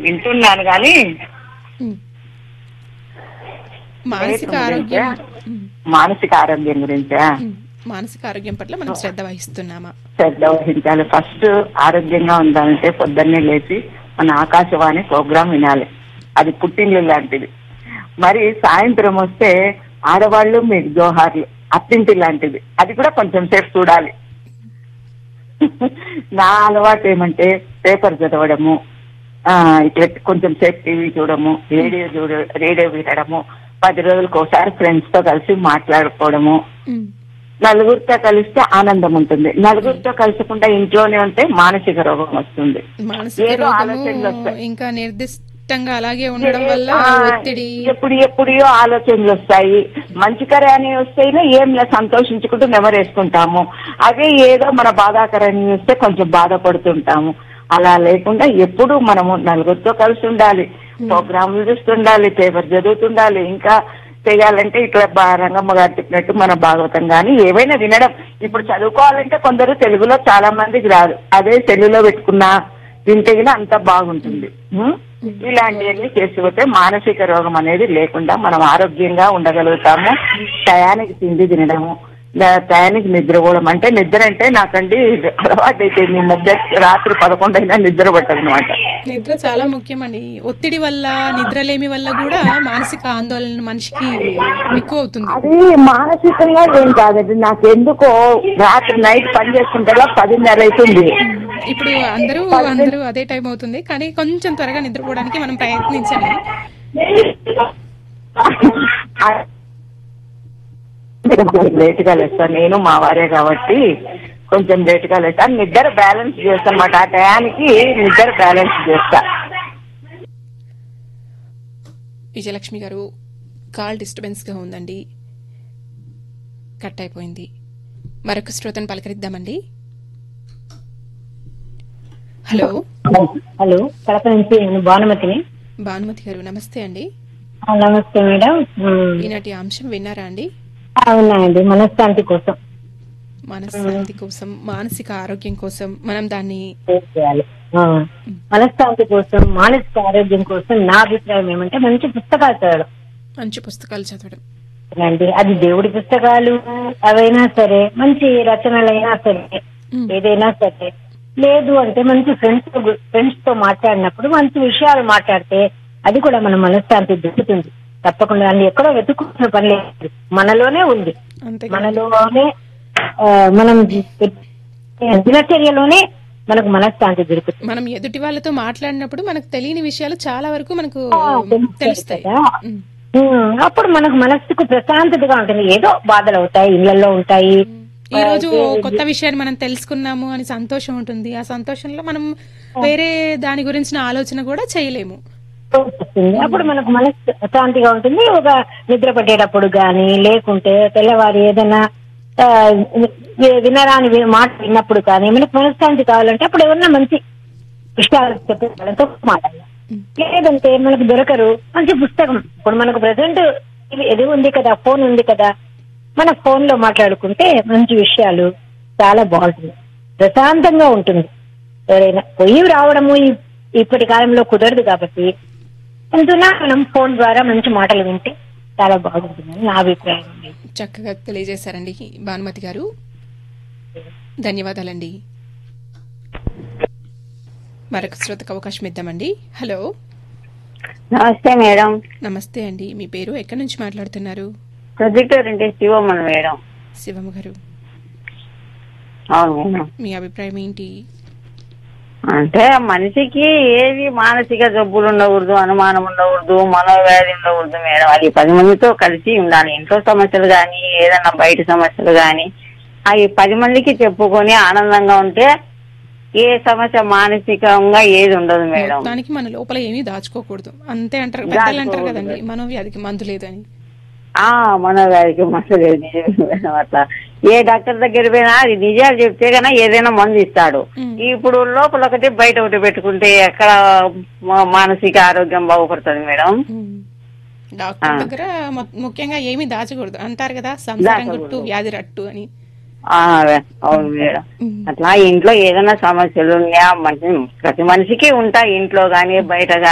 వింటున్నాను కానీ ఉమ్. మానసిక రేటు ఆరోగ్యం గురించా? ఉమ్, మానసిక ఆరోగ్యం గురించా ఉమ్. మానసిక ఆరోగ్యం పట్ల మనం శ్రద్ధ వహిస్తున్నామా శ్రద్ధ వహించాలి ఫస్ట్ ఆరోగ్యంగా ఉండాలంటే పొద్దున్నే లేచి మన ఆకాశవాణి ప్రోగ్రాం వినాలి అది పుట్టిండ్లు లాంటిది మరి సాయంత్రం వస్తే ఆడవాళ్ళు మీకు జోహార్లు అత్తింటి లాంటిది అది కూడా కొంచెం సేపు చూడాలి నా అలవాటు ఏమంటే పేపర్ చదవడము ఆ ఇట్లా కొంచెం సేపు టీవీ చూడము రేడియో చూడ రేడియో వినడము పది రోజులకు ఒకసారి ఫ్రెండ్స్ తో కలిసి మాట్లాడుకోవడము ఉమ్, నలుగురితో కలిస్తే ఆనందం ఉంటుంది నలుగురితో కలిసకుండా ఇంట్లోనే ఉంటే మానసిక రోగం వస్తుంది మానసిక ఏదో ఆలోచనలు రోగము వస్తాయి. ఇంకా నిర్దిష్టంగా అలాగే ఉండడం వల్ల ఆ, ఒత్తిడి ఎప్పుడు ఎప్పుడో ఆలోచనలు వస్తాయి మంచికరాని వస్తేనే ఏం లేదు సంతోషించుకుంటూ నెమరేసుకుంటాము అదే ఏదో మన బాధాకరాన్ని వస్తే కొంచెం బాధపడుతుంటాము అలా లేకుండా ఎప్పుడు మనము నలుగురితో కలిసి ఉండాలి ప్రోగ్రాములు చూస్తుండాలి పేపర్ చదువుతుండాలి ఇంకా చేయాలంటే ఇట్లా బా రంగమ్మ గారు చెప్పినట్టు మన భాగవతం కానీ ఏవైనా వినడం ఇప్పుడు చదువుకోవాలంటే కొందరు తెలుగులో చాలా మందికి రాదు అదే సెల్లులో పెట్టుకున్నా వింటే గిన అంత బాగుంటుంది ఉం? ఇలాంటివన్నీ చేసిపోతే మానసిక రోగం అనేది లేకుండా మనం ఆరోగ్యంగా ఉండగలుగుతాము టయానికి తిండి తినడము ల- టయానికి నిద్రపోవడం అంటే నిద్ర అంటే నాకండి అలవాటు అయిపోయింది ఈ మధ్య రాత్రి పదకొండు అయినా నిద్ర పట్టదు అనమాట నిద్ర చాలా ముఖ్యమండి ఒత్తిడి వల్ల నిద్రలేమి వల్ల కూడా మానసిక ఆందోళన మనిషికి ఎక్కువ అవుతుంది అది మానసికంగా ఏం కాదండి నాకు ఎందుకో రాత్రి నైట్ పని చేసుకుంటే పదిన్నర అవుతుంది ఇప్పుడు అందరూ అందరూ అదే టైం అవుతుంది కానీ కొంచెం త్వరగా నిద్రపోవడానికి మనం ప్రయత్నించండి లేట్ గా లేస్తాను నేను మా వారే కాబట్టి కొంచెం లేట్ గా లేస్తాను నిద్ర బ్యాలెన్స్ చేస్తానమాట ఆ టయానికి నిద్ర బ్యాలెన్స్ చేస్తా విజయలక్ష్మి గారు కాల్ డిస్టర్బెన్స్ గా ఉందండి కట్ అయిపోయింది మరొక శ్రోతను పలకరిద్దామండి హలో హలో కడప నుంచి నేను భానుమతిని భానుమతి గారు నమస్తే అండి ఆ, నమస్తే మేడం ఉమ్, ఈనాటి అంశం విన్నారా అండి అవునండి మనశ్శాంతి కోసం మనశ్శాంతి కోసం మానసిక ఆరోగ్యం కోసం మనం దాన్ని ఏం చేయాలి ఆ, మనశ్శాంతి కోసం మానసిక ఆరోగ్యం కోసం నా అభిప్రాయం ఏమంటే మంచి పుస్తకాలు చదవడం మంచి పుస్తకాలు చదవడం అండి అది దేవుడి పుస్తకాలు అవైనా సరే మంచి రచనలైనా సరే ఉమ్, ఏదైనా సరే లేదు అంటే మంచి ఫ్రెండ్స్ ఫ్రెండ్స్ తో మాట్లాడినప్పుడు మంచి విషయాలు మాట్లాడితే అది కూడా మన మనశ్శాంతి దొరుకుతుంది తప్పకుండా దాన్ని ఎక్కడో వెతుక్కున్న పని లేదు మనలోనే ఉంది అంతే కదా. మనలోనే ఆ, మనం దినచర్యలోనే మనకు మనశ్శాంతి దొరుకుతుంది మనం ఎదుటి వాళ్ళతో మాట్లాడినప్పుడు మనకు తెలియని విషయాలు చాలా వరకు మనకు తెలుస్తాయి తెలుస్తాయి కదా. ఉమ్. ఉమ్, అప్పుడు మనకు మనస్సుకు ప్రశాంతతగా ఉంటుంది ఏదో బాధలు అవుతాయి ఇళ్లలో ఉంటాయి ఈ రోజు ఓ కొత్త విషయాన్ని మనం తెలుసుకున్నాము అని సంతోషం ఉంటుంది ఆ సంతోషంలో మనం వేరే దాని గురించిన ఆలోచన కూడా చేయలేము వస్తుంది అప్పుడు మనకు మనశ్శాంతిగా ఉంటుంది ఒక నిద్ర పట్టేటప్పుడు గాని లేకుంటే తెల్లవారి ఏదైనా ఆ, వి- వినరాని వి- మాట విన్నప్పుడు కానీ మనకు మనశ్శాంతి కావాలంటే అప్పుడు ఎవరన్నా మంచి విషయాలు చెప్పే వాళ్ళతో మాట్లాడాలి లేదంటే మనకు దొరకరు మంచి పుస్తకం ఇప్పుడు మనకు ప్రజెంట్ ఇది ఉంది కదా ఫోన్ ఉంది కదా మన ఫోన్ లో మాట్లాడుకుంటే మంచి విషయాలు చాలా బాగుంటుంది ప్రశాంతంగా ఉంటుంది ఎవరైనా పొయ్యి రావడము ఈ- ఇప్పటి కాలంలో కుదరదు కాబట్టి అందున మనం ఫోన్ ద్వారా మంచి మాటలు వింటే చాలా బాగుంటుందని నా అభిప్రాయం అండి. చక్కగా తెలియజేశారండి భానుమతి గారు ధన్యవాదాలండి మరొక శ్రోతకు అవకాశం ఇద్దామండి హలో నమస్తే మేడం నమస్తే అండి మీ పేరు ఎక్కడి నుంచి మాట్లాడుతున్నారు ప్రొజెక్టర్ అంటే శివమ్మన్ మేడం శివమ్మ గారు అవును మేడం మీ అభిప్రాయం ఏంటి అంటే మనిషికి ఏది మానసిక జబ్బులు ఉండకూడదు అనుమానం ఉండకూడదు మనోవ్యాధి ఉండకూడదు మేడం అది పది మందితో కలిసి ఉండాలి ఇంట్లో సమస్యలు కానీ ఏదన్నా బయట సమస్యలు కానీ అవి పది మందికి చెప్పుకొని ఆనందంగా ఉంటే ఏ సమస్య మానసికంగా ఏది ఉండదు మేడం దానికి మన లోపల ఏమీ దాచుకోకూడదు అంతే అంటారు పెద్దలు అంటారు కదండి మనోవ్యాధికి మందు లేదని ఆ మనోవ్యాధికి మందు లేదు నిజమే మేడం అట్లా ఏ డాక్టర్ దగ్గర పోయినా అది నిజాలు చెప్తే కన్నా ఏదైనా మందు ఇస్తాడు ఉమ్. ఇప్పుడు లోపల ఒకటి బయట ఒకటి పెట్టుకుంటే ఎక్కడ మా- మానసిక ఆరోగ్యం బాగుపడుతుంది మేడం ఉమ్. డాక్టర్ దగ్గర మొ- ముఖ్యంగా ఏమీ దాచకూడదు అంటారు కదా సంసారం గుట్టు వ్యాధి రట్టు అని ఆ, అవును మేడం ఉమ్. అట్లా ఇంట్లో ఏదైనా సమస్యలు ఉన్నాయా మంచి ప్రతి మనిషికి ఉంటాయి ఇంట్లో గానీ బయట గానీ